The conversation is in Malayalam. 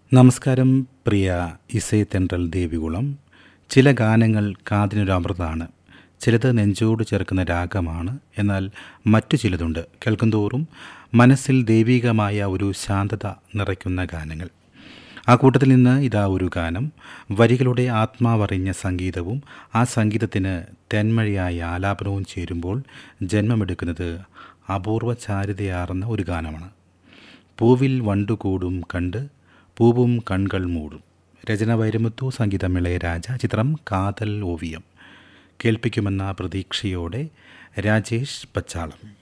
നമസ്കാരം പ്രിയ ഇസൈ തെൻട്രൽ ദേവികുളം ചില ഗാനങ്ങൾ കാതിനൊരു അമൃതാണ് ചിലത് നെഞ്ചോട് ചേർക്കുന്ന രാഗമാണ് എന്നാൽ മറ്റു ചിലതുണ്ട് കേൾക്കുന്തോറും മനസ്സിൽ ദൈവികമായ ഒരു ശാന്തത നിറയ്ക്കുന്ന ഗാനങ്ങൾ ആ കൂട്ടത്തിൽ നിന്ന് ഇതാ ഒരു ഗാനം വരികളുടെ ആത്മാവറിഞ്ഞ സംഗീതവും ആ സംഗീതത്തിന് തെന്മഴയായ ആലാപനവും ചേരുമ്പോൾ ജന്മമെടുക്കുന്നത് അപൂർവ ചാരുതയാർന്ന ഒരു ഗാനമാണ് പൂവിൽ വണ്ടുകൂടും കണ്ട് പൂവും കൺകൾ മൂടും രചന വൈരമുത്തു സംഗീതം ഇളയരാജ ചിത്രം കാതൽ ഓവിയം കേൾപ്പിക്കുമെന്ന പ്രതീക്ഷയോടെ രാജേഷ് പച്ചാളം